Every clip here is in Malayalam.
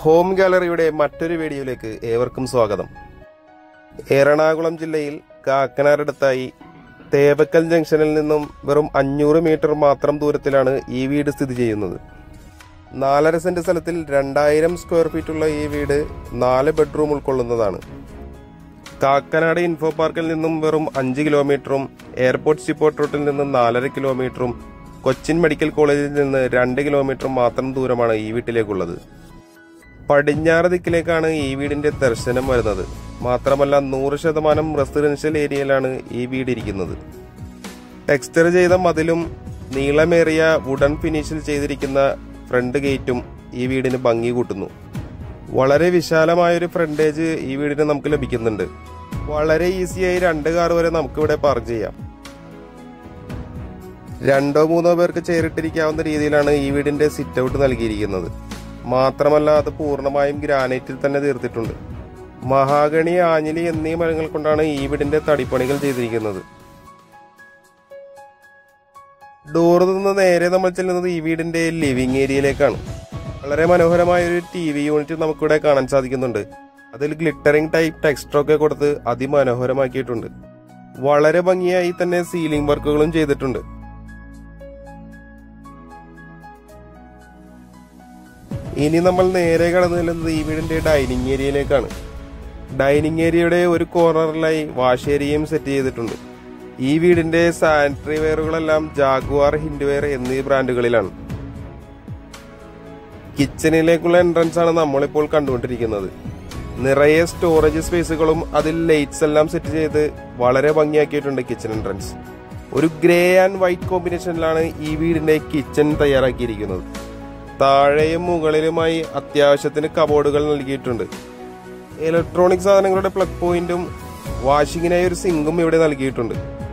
ഹോം ഗാലറിയുടെ മറ്റൊരു വീഡിയോയിലേക്ക് ഏവർക്കും സ്വാഗതം എറണാകുളം ജില്ലയിൽ കാക്കനാരടുത്തായി തേവക്കൽ ജംഗ്ഷനിൽ നിന്നും വെറും അഞ്ഞൂറ് മീറ്റർ മാത്രം ദൂരത്തിലാണ് ഈ വീട് സ്ഥിതി ചെയ്യുന്നത് നാലര സെന്റ് സ്ഥലത്തിൽ രണ്ടായിരം സ്ക്വയർ ഫീറ്റുള്ള ഈ വീട് നാല് ബെഡ്റൂം ഉൾക്കൊള്ളുന്നതാണ് കാക്കനാട് ഇൻഫോ പാർക്കിൽ നിന്നും വെറും അഞ്ച് കിലോമീറ്ററും എയർപോർട്ട് സിപ്പോർട്ട് റൂട്ടിൽ നിന്നും നാലര കിലോമീറ്ററും കൊച്ചിൻ മെഡിക്കൽ കോളേജിൽ നിന്ന് രണ്ട് കിലോമീറ്ററും മാത്രം ദൂരമാണ് ഈ വീട്ടിലേക്കുള്ളത് പടിഞ്ഞാറ് ദിക്കിലേക്കാണ് ഈ വീടിന്റെ ദർശനം വരുന്നത് മാത്രമല്ല നൂറ് ശതമാനം റെസിഡൻഷ്യൽ ഏരിയയിലാണ് ഈ വീട് ഇരിക്കുന്നത് ടെക്സ്ചർ ചെയ്ത മതിലും നീളമേറിയ വുഡൻ ഫിനിഷിൽ ചെയ്തിരിക്കുന്ന ഫ്രണ്ട് ഗേറ്റും ഈ വീടിന് ഭംഗി കൂട്ടുന്നു വളരെ വിശാലമായൊരു ഫ്രണ്ടേജ് ഈ വീടിന് നമുക്ക് ലഭിക്കുന്നുണ്ട് വളരെ ഈസിയായി രണ്ട് കാർ വരെ നമുക്കിവിടെ പാർക്ക് ചെയ്യാം രണ്ടോ മൂന്നോ പേർക്ക് ചേരിട്ടിരിക്കാവുന്ന രീതിയിലാണ് ഈ വീടിന്റെ സിറ്റ് ഔട്ട് നൽകിയിരിക്കുന്നത് മാത്രമല്ല അത് പൂർണ്ണമായും ഗ്രാനൈറ്റിൽ തന്നെ തീർത്തിട്ടുണ്ട് മഹാഗണി ആഞ്ഞിലി എന്നീ മരങ്ങൾ കൊണ്ടാണ് ഈ വീടിന്റെ തടിപ്പണികൾ ചെയ്തിരിക്കുന്നത് ഡോറിൽ നിന്ന് നേരെ നമ്മൾ ചെല്ലുന്നത് ഈ വീടിന്റെ ലിവിംഗ് ഏരിയയിലേക്കാണ് വളരെ മനോഹരമായ ഒരു ടി വി യൂണിറ്റ് നമുക്കിവിടെ കാണാൻ സാധിക്കുന്നുണ്ട് അതിൽ ഗ്ലിറ്ററിംഗ് ടൈപ്പ് ടെക്സ്റ്റർ ഒക്കെ കൊടുത്ത് അതിമനോഹരമാക്കിയിട്ടുണ്ട് വളരെ ഭംഗിയായി തന്നെ സീലിംഗ് വർക്കുകളും ചെയ്തിട്ടുണ്ട് ഇനി നമ്മൾ നേരെ കടന്നു ചെല്ലുന്നത് ഈ വീടിന്റെ ഡൈനിങ് ഏരിയയിലേക്കാണ് ഡൈനിങ് ഏരിയയുടെ ഒരു കോർണറിലായി വാഷ് ഏരിയയും സെറ്റ് ചെയ്തിട്ടുണ്ട് ഈ വീടിന്റെ സാനിറ്ററി വെയറുകളെല്ലാം ജാഗ്വാർ ഹിൻഡ്വെയർ എന്നീ ബ്രാൻഡുകളിലാണ് കിച്ചണിലേക്കുള്ള എൻട്രൻസ് ആണ് നമ്മളിപ്പോൾ കണ്ടുകൊണ്ടിരിക്കുന്നത് നിറയെ സ്റ്റോറേജ് സ്പേസുകളും അതിൽ ലൈറ്റ്സ് എല്ലാം സെറ്റ് ചെയ്ത് വളരെ ഭംഗിയാക്കിയിട്ടുണ്ട് കിച്ചൺ എൻട്രൻസ് ഒരു ഗ്രേ ആൻഡ് വൈറ്റ് കോമ്പിനേഷനിലാണ് ഈ വീടിന്റെ കിച്ചൺ തയ്യാറാക്കിയിരിക്കുന്നത് താഴെയും മുകളിലുമായി അത്യാവശ്യത്തിന് കബോർഡുകൾ നൽകിയിട്ടുണ്ട് ഇലക്ട്രോണിക് സാധനങ്ങളുടെ പ്ലഗ് പോയിന്റും വാഷിങ്ങിനായി ഒരു സിങ്കും ഇവിടെ നൽകിയിട്ടുണ്ട്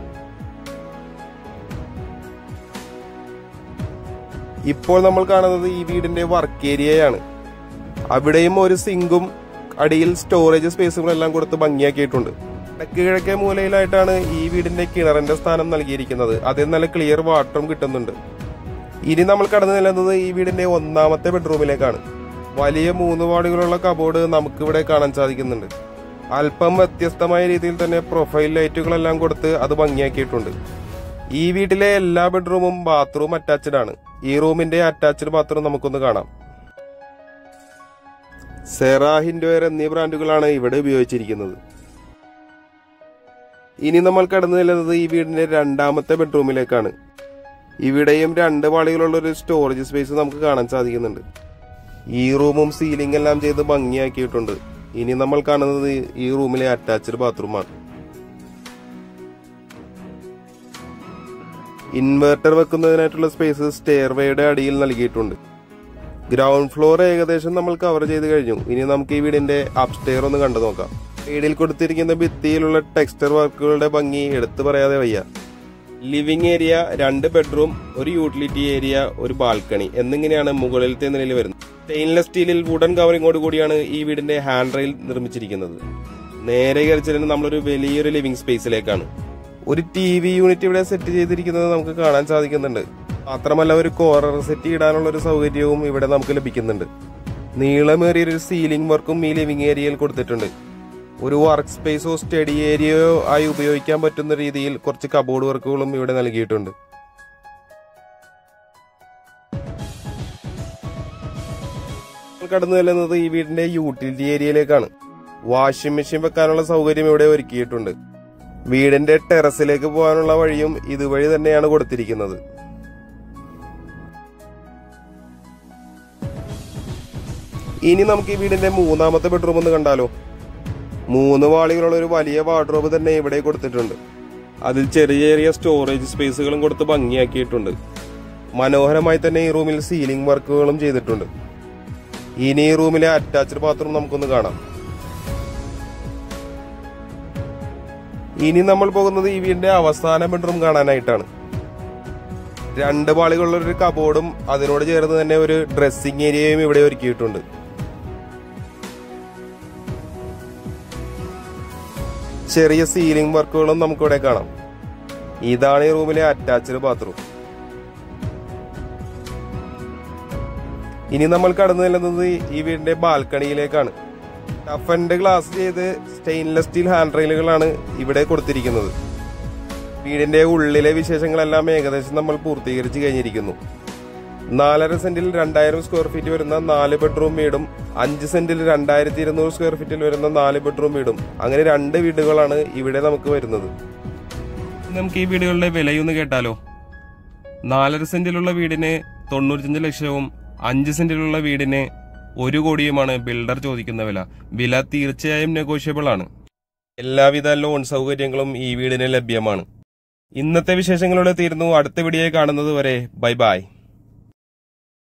ഇപ്പോൾ നമ്മൾ കാണുന്നത് ഈ വീടിന്റെ വർക്ക് ഏരിയയാണ് അവിടെയും ഒരു സിങ്കും അടിയിൽ സ്റ്റോറേജ് സ്പേസുകളെല്ലാം കൊടുത്ത് ഭംഗിയാക്കിയിട്ടുണ്ട് വടക്ക് കിഴക്കേ മൂലയിലായിട്ടാണ് ഈ വീടിന്റെ കിണറിന്റെ സ്ഥാനം നൽകിയിരിക്കുന്നത് അതിൽ നല്ല ക്ലിയർ വാട്ടറും കിട്ടുന്നുണ്ട് ഇനി നമ്മൾ കടന്നു ചെല്ലുന്നത് ഈ വീടിന്റെ ഒന്നാമത്തെ ബെഡ്റൂമിലേക്കാണ് വലിയ മൂന്ന് വാർഡുകളുള്ള കബോർഡ് നമുക്കിവിടെ കാണാൻ സാധിക്കുന്നുണ്ട് അല്പം വ്യത്യസ്തമായ രീതിയിൽ തന്നെ പ്രൊഫൈൽ ലൈറ്റുകളെല്ലാം കൊടുത്ത് അത് ഭംഗിയാക്കിയിട്ടുണ്ട് ഈ വീട്ടിലെ എല്ലാ ബെഡ്റൂമും ബാത്റൂം അറ്റാച്ച്ഡ് ആണ് ഈ റൂമിന്റെ അറ്റാച്ച്ഡ് ബാത്റൂം നമുക്കൊന്ന് കാണാം സെറ ഹിൻഡോയർ എന്നീ ബ്രാൻഡുകളാണ് ഇവിടെ ഉപയോഗിച്ചിരിക്കുന്നത് ഇനി നമ്മൾ കടന്നു ചെല്ലുന്നത് ഈ വീടിന്റെ രണ്ടാമത്തെ ബെഡ്റൂമിലേക്കാണ് ഇവിടെയും രണ്ട് പാളികളുള്ള ഒരു സ്റ്റോറേജ് സ്പേസ് നമുക്ക് കാണാൻ സാധിക്കുന്നുണ്ട് ഈ റൂമും സീലിംഗ് എല്ലാം ചെയ്ത് ഭംഗിയാക്കിയിട്ടുണ്ട് ഇനി നമ്മൾ കാണുന്നത് ഈ റൂമിലെ അറ്റാച്ച്ഡ് ബാത്റൂമാണ് ഇൻവെർട്ടർ വെക്കുന്നതിനായിട്ടുള്ള സ്പേസ് സ്റ്റെയർവേയുടെ അടിയിൽ നൽകിയിട്ടുണ്ട് ഗ്രൗണ്ട് ഫ്ലോർ ഏകദേശം നമ്മൾ കവർ ചെയ്ത് കഴിഞ്ഞു ഇനി നമുക്ക് ഈ വീടിന്റെ അപ്സ്റ്റെയർ ഒന്ന് കണ്ടു നോക്കാം വീടിൽ കൊടുത്തിരിക്കുന്ന ഭിത്തിയിലുള്ള ടെക്സ്റ്റർ വർക്കുകളുടെ ഭംഗി എടുത്തു പറയാതെ വയ്യ ലിവിംഗ് ഏരിയ രണ്ട് ബെഡ്റൂം ഒരു യൂട്ടിലിറ്റി ഏരിയ ഒരു ബാൽക്കണി എന്നിങ്ങനെയാണ് മുകളിലത്തെ നിലയിൽ വരുന്നത് സ്റ്റെയിൻലെസ് സ്റ്റീലിൽ വുഡൻ കവറിങ്ങോട് കൂടിയാണ് ഈ വീടിന്റെ ഹാൻഡ് റെയിൽ നിർമ്മിച്ചിരിക്കുന്നത് നേരെ കയറിച്ചതിന് നമ്മളൊരു വലിയൊരു ലിവിംഗ് സ്പേസിലേക്കാണ് ഒരു ടി വി യൂണിറ്റ് ഇവിടെ സെറ്റ് ചെയ്തിരിക്കുന്നത് നമുക്ക് കാണാൻ സാധിക്കുന്നുണ്ട് മാത്രമല്ല ഒരു കോർണർ സെറ്റ് ഇടാനുള്ള ഒരു സൗകര്യവും ഇവിടെ നമുക്ക് ലഭിക്കുന്നുണ്ട് നീളമേറിയ ഒരു സീലിംഗ് വർക്കും ഈ ലിവിംഗ് ഏരിയയിൽ കൊടുത്തിട്ടുണ്ട് ഒരു വർക്ക് സ്പേസോ സ്റ്റഡി ഏരിയയോ ആയി ഉപയോഗിക്കാൻ പറ്റുന്ന രീതിയിൽ കുറച്ച് കബോർഡ് വർക്കുകളും ഇവിടെ നൽകിയിട്ടുണ്ട് കടന്നു ചെല്ലുന്നത് ഈ വീടിന്റെ യൂട്ടിലിറ്റി ഏരിയയിലേക്കാണ് വാഷിംഗ് മെഷീൻ വെക്കാനുള്ള സൗകര്യം ഇവിടെ ഒരുക്കിയിട്ടുണ്ട് വീടിന്റെ ടെറസിലേക്ക് പോകാനുള്ള വഴിയും ഇതുവഴി തന്നെയാണ് കൊടുത്തിരിക്കുന്നത് ഇനി നമുക്ക് ഈ വീടിന്റെ മൂന്നാമത്തെ ബെഡ്റൂം ഒന്ന് കണ്ടാലോ മൂന്ന് വാളികളുള്ള ഒരു വലിയ വാർഡ്രോബ് തന്നെ ഇവിടെ കൊടുത്തിട്ടുണ്ട് അതിൽ ചെറിയ ചെറിയ സ്റ്റോറേജ് സ്പേസുകളും കൊടുത്ത് ഭംഗിയാക്കിയിട്ടുണ്ട് മനോഹരമായി തന്നെ ഈ റൂമിൽ സീലിംഗ് വർക്കുകളും ചെയ്തിട്ടുണ്ട് ഇനി ഈ റൂമിലെ അറ്റാച്ച്ഡ് ബാത്റൂം നമുക്കൊന്ന് കാണാം ഇനി നമ്മൾ പോകുന്നത് ഈ വീടിന്റെ അവസാന ബെഡ്റൂം കാണാനായിട്ടാണ് രണ്ട് പാളികളുള്ള ഒരു കബോർഡും അതിനോട് ചേർന്ന് തന്നെ ഒരു ഡ്രസ്സിംഗ് ഏരിയയും ഇവിടെ ഒരുക്കിയിട്ടുണ്ട് ചെറിയ സീലിംഗ് വർക്കുകളും നമുക്കിവിടെ കാണാം ഇതാണ് ഈ റൂമിലെ അറ്റാച്ച്ഡ് ബാത്റൂം ഇനി നമ്മൾ കടന്നു ചെല്ലുന്നത് ഈ വീടിന്റെ ബാൽക്കണിയിലേക്കാണ് ടഫ് ആൻഡ് ഗ്ലാസ് ചെയ്ത് സ്റ്റെയിൻലെസ് സ്റ്റീൽ ഹാൻഡ് റെയിലുകളാണ് ഇവിടെ കൊടുത്തിരിക്കുന്നത് വീടിന്റെ ഉള്ളിലെ വിശേഷങ്ങളെല്ലാം ഏകദേശം നമ്മൾ പൂർത്തീകരിച്ച് കഴിഞ്ഞിരിക്കുന്നു നാലര സെന്റിൽ രണ്ടായിരം സ്ക്വയർ ഫീറ്റ് വരുന്ന നാല് ബെഡ്റൂം വീടും അഞ്ച് സെന്റിൽ രണ്ടായിരത്തി ഇരുന്നൂറ് സ്ക്വയർ ഫീറ്റിൽ വരുന്ന നാല് ബെഡ്റൂം വീടും അങ്ങനെ രണ്ട് വീടുകളാണ് ഇവിടെ നമുക്ക് വരുന്നത് നമുക്ക് ഈ വീടുകളുടെ വിലയൊന്ന് കേട്ടാലോ നാലര സെന്റിലുള്ള വീടിന് തൊണ്ണൂറ്റഞ്ച് ലക്ഷവും അഞ്ച് സെന്റിലുള്ള വീടിന് ഒരു കോടിയുമാണ് ബിൽഡർ ചോദിക്കുന്ന വില വില തീർച്ചയായും നെഗോഷ്യബിൾ ആണ് എല്ലാവിധ ലോൺ സൗകര്യങ്ങളും ഈ വീടിന് ലഭ്യമാണ് ഇന്നത്തെ വിശേഷങ്ങളോടെ തീരുന്നു അടുത്ത വീഡിയോ കാണുന്നത് വരെ ബൈ ബൈ